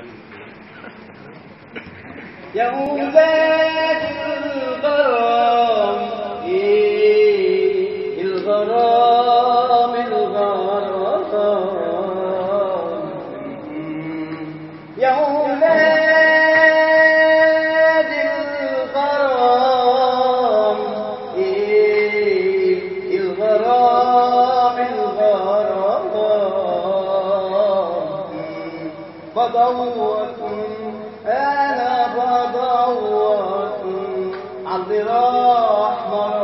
يا أولاد الغرام إيه الغرام الغرام يا أولاد الغرام إيه الغرام الغرام بدور أنا بدور عاللي راح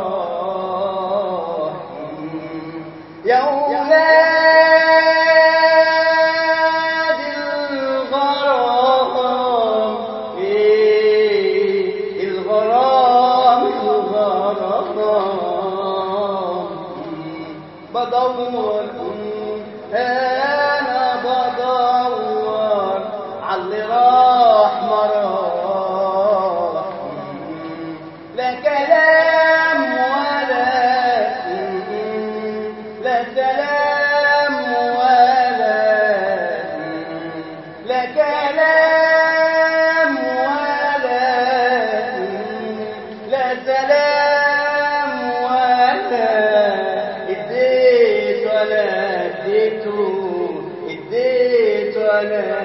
مراح يا أولاد الغرام إيه الغرام الغرام بدور أنا بدور عاللي راح مراح لا كلام ولا لا كلام ولا لا كلام ولا لا سلام ولا اديت ولا اديته اديت ولا